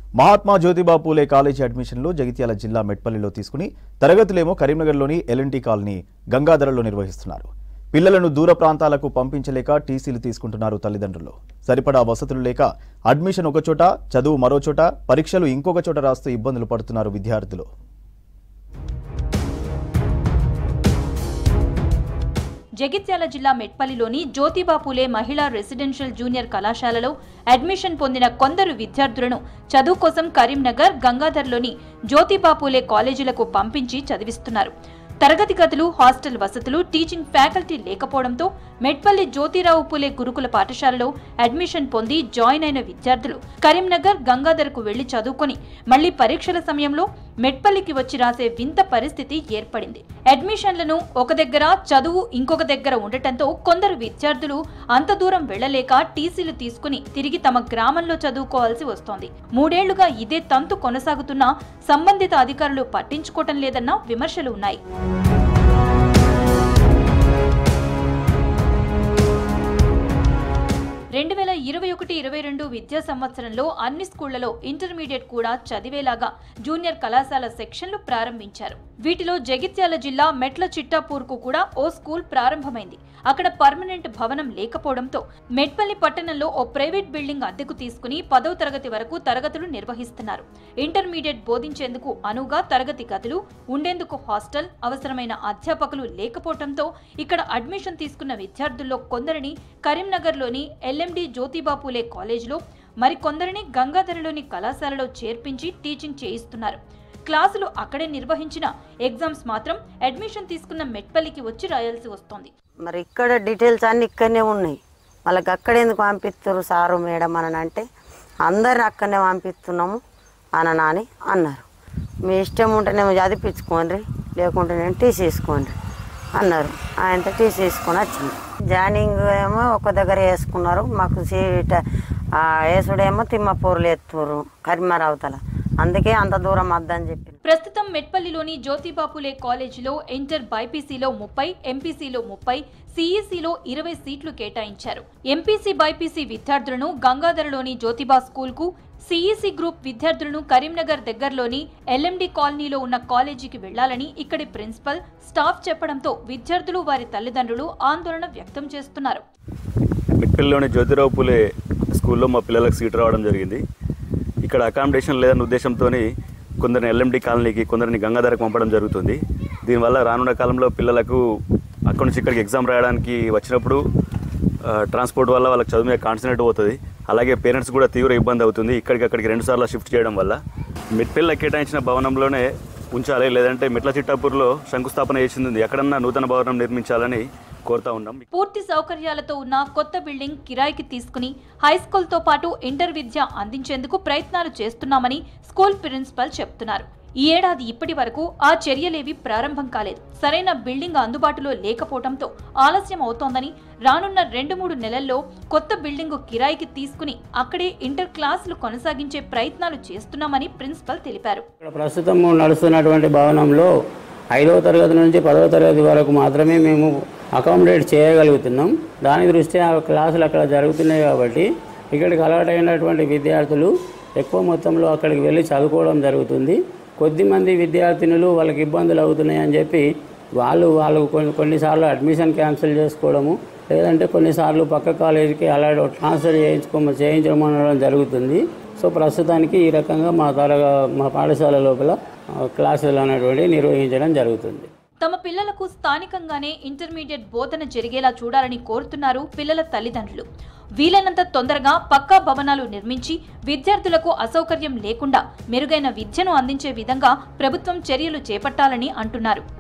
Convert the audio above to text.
మహాత్మా జ్యోతిబా పూలే college అడ్మిషన్లు జగిత్యాల జిల్లా మెట్పల్లిలో తీసుకుని తరగతులేమో కరీంనగర్లోని ఎల్ఎన్టీ కాలనీ గంగాధరలో నిర్వహిస్తున్నారు పిల్లలను దూర ప్రాంతాలకు పంపించలేక టీసీలు తీసుకుంటున్నారు తల్లిదండ్రులు సరిపడా వసతులు లేక అడ్మిషన్ ఒకచోట చదువు మరోచోట పరీక్షలు ఇంకొక చోట రాస్తూ ఇబ్బందులు పడుతున్నారు విద్యార్థులు జగిత్యాల జిల్లా మెట్పల్లిలోని జ్యోతిబా పూలే మహిళా రెసిడెన్షియల్ జూనియర్ కళాశాలలో అడ్మిషన్ పొందిన కొందరు విద్యార్థులను చదువు కోసం కరీంనగర్ గంగాధర్లోని జ్యోతిబా పూలే కాలేజీలకు పంపించి చదివిస్తున్నారు తరగతి గదులు హాస్టల్ వసతులు టీచింగ్ ఫ్యాకల్టీ లేకపోవడంతో మెట్పల్లి జ్యోతిరావు పూలే గురుకుల పాఠశాలలో అడ్మిషన్ పొంది జాయిన్ అయిన విద్యార్థులు కరీంనగర్ గంగాధర్కు వెళ్లి చదువుకొని మళ్లీ పరీక్షల సమయంలో మెట్పల్లికి వచ్చి రాసే వింత పరిస్థితి ఏర్పడింది అడ్మిషన్లను ఒక దగ్గర చదువు ఇంకొక దగ్గర ఉండటంతో కొందరు విద్యార్థులు అంత దూరం వెళ్లలేక టీసీలు తీసుకుని తిరిగి తమ గ్రామంలో చదువుకోవాల్సి వస్తోంది మూడేళ్లుగా ఇదే తంతు కొనసాగుతున్నా సంబంధిత అధికారులు పట్టించుకోవటం లేదన్న విమర్శలు ఉన్నాయి రెండు వేల ఇరవై ఒకటి ఇరవై రెండు విద్యా సంవత్సరంలో అన్ని స్కూళ్లలో ఇంటర్మీడియట్ కూడా చదివేలాగా జూనియర్ కళాశాల సెక్షన్లు ప్రారంభించారు వీటిలో జగిత్యాల జిల్లా మెట్ల చిట్టాపూర్కు కూడా ఓ స్కూల్ ప్రారంభమైంది అక్కడ పర్మనెంట్ భవనం లేకపోవడంతో మెట్పల్లి పట్టణంలో ఓ ప్రైవేట్ బిల్డింగ్ అద్దెకు తీసుకుని పదవ తరగతి వరకు తరగతులు నిర్వహిస్తున్నారు ఇంటర్మీడియట్ బోధించేందుకు అనువుగా తరగతి గదులు ఉండేందుకు హాస్టల్ అవసరమైన అధ్యాపకులు లేకపోవడంతో ఇక్కడ అడ్మిషన్ తీసుకున్న విద్యార్థుల్లో కొందరిని కరీంనగర్లోని ఎల్ఎండి జ్యోతిబా పూలే కాలేజీలో మరికొందరిని గంగాధరలోని కళాశాలలో చేర్పించి టీచింగ్ చేయిస్తున్నారు క్లాసులు అక్కడే నిర్వహించిన ఎగ్జామ్స్ మాత్రం అడ్మిషన్ తీసుకున్న మెట్పల్లికి వచ్చి రాయాల్సి వస్తోంది మరి ఇక్కడ డీటెయిల్స్ అన్నీ ఇక్కడనే ఉన్నాయి వాళ్ళకి అక్కడ ఎందుకు పంపిస్తారు సారు మేడం అని అంటే అందరిని అక్కడనే పంపిస్తున్నాము అని అని అన్నారు మీ ఇష్టం ఉంటేనేమో చదివించుకోండి లేకుంటే నేను టీసీ తీసుకోండి అన్నారు ఆయనతో టీసీ తీసుకొని వచ్చింది జాయినింగ్ ఏమో ఒక దగ్గర వేసుకున్నారు మాకు సీట్ ఆ వేసుడేమో తిమ్మపూర్లు ఎత్తురు కరిమరావుతల అందుకే అంత దూరం వద్దని చెప్పి ప్రస్తుతం మెట్పల్లిలోని జ్యోతిబాపులే కాలేజీలో ఇంటర్ బైపీసీలో ముప్పై ఎంపీసీలో ముప్పై సిఈసీలో ఇరవై సీట్లు కేటాయించారు ఎంపీసీ బైపీసీ విద్యార్థులను గంగాధరలోని జ్యోతిబా స్కూల్కు సిఈసీ గ్రూప్ విద్యార్థులను కరీంనగర్ దగ్గరలోని ఎల్ఎండి కాలనీలో ఉన్న కాలేజీకి వెళ్లాలని ఇక్కడి ప్రిన్సిపల్ స్టాఫ్ చెప్పడంతో విద్యార్థులు వారి తల్లిదండ్రులు ఆందోళన వ్యక్తం చేస్తున్నారు మిట్పల్లిలోని జ్యోతిరావు పూలే స్కూల్లో మా పిల్లలకు సీట్ రావడం జరిగింది ఇక్కడ అకామిడేషన్ లేదన్న ఉద్దేశంతో కొందరిని ఎల్ఎండి కాలనీకి కొందరిని గంగాధరకు పంపడం జరుగుతుంది దీనివల్ల రానున్న కాలంలో పిల్లలకు అక్కడి నుంచి ఇక్కడికి ఎగ్జామ్ రాయడానికి వచ్చినప్పుడు ఆ, ట్రాన్స్పోర్ట్ వల్ల వాళ్ళకి చదువు మీద కాన్సన్ట్రేట్ పోతుంది అలాగే పేరెంట్స్ కూడా తీవ్ర ఇబ్బంది అవుతుంది ఇక్కడికి అక్కడికి రెండు సార్లు షిఫ్ట్ చేయడం వల్ల మిట్పల్లి కేటాయించిన భవనంలోనే ఉంచాలి లేదంటే మిట్ల చిట్టాపూర్లో శంకుస్థాపన చేసింది ఎక్కడన్నా నూతన భవనం నిర్మించాలని కోరుతా ఉన్నాం పూర్తి సౌకర్యాలతో ఉన్న కొత్త బిల్డింగ్ కిరాయికి తీసుకుని హైస్కూల్తో పాటు ఇంటర్ విద్య అందించేందుకు ప్రయత్నాలు చేస్తున్నామని స్కూల్ ప్రిన్సిపల్ చెప్తున్నారు ఈ ఏడాది ఇప్పటి వరకు ఆ చర్యలేవి ప్రారంభం కాలేదు సరైన బిల్డింగ్ అందుబాటులో లేకపోవడంతో ఆలస్యం అవుతోందని రానున్న రెండు మూడు నెలల్లో కొత్త బిల్డింగు కిరాయికి తీసుకుని అక్కడే ఇంటర్ క్లాసులు కొనసాగించే ప్రయత్నాలు చేస్తున్నామని ప్రిన్సిపల్ తెలిపారు ఇక్కడ ప్రస్తుతం నడుస్తున్నటువంటి భవనంలో ఐదవ తరగతి నుంచి పదవ తరగతి వరకు మాత్రమే మేము అకామిడేట్ చేయగలుగుతున్నాం దాని దృష్ట్యా ఆ క్లాసులు అక్కడ జరుగుతున్నాయి కాబట్టి ఇక్కడికి అలవాటైనటువంటి విద్యార్థులు ఎక్కువ మొత్తంలో అక్కడికి వెళ్ళి చదువుకోవడం జరుగుతుంది కొద్దిమంది విద్యార్థినులు వాళ్ళకి ఇబ్బందులు అవుతున్నాయి అని చెప్పి వాళ్ళు వాళ్ళు కొన్ని కొన్నిసార్లు అడ్మిషన్ క్యాన్సిల్ చేసుకోవడము లేదంటే కొన్నిసార్లు పక్క కాలేజీకి అలా ట్రాన్స్ఫర్ చేయించుకో చేయించడం అనడం జరుగుతుంది సో ప్రస్తుతానికి ఈ రకంగా మా తరగా మా పాఠశాల లోపల ఆ, క్లాసులు అనేటువంటి నిర్వహించడం జరుగుతుంది తమ పిల్లలకు స్థానికంగానే ఇంటర్మీడియట్ బోధన జరిగేలా చూడాలని కోరుతున్నారు పిల్లల తల్లిదండ్రులు వీలైనంత తొందరగా పక్కా భవనాలు నిర్మించి విద్యార్థులకు అసౌకర్యం లేకుండా మెరుగైన విద్యను అందించే విధంగా ప్రభుత్వం చర్యలు చేపట్టాలని అంటున్నారు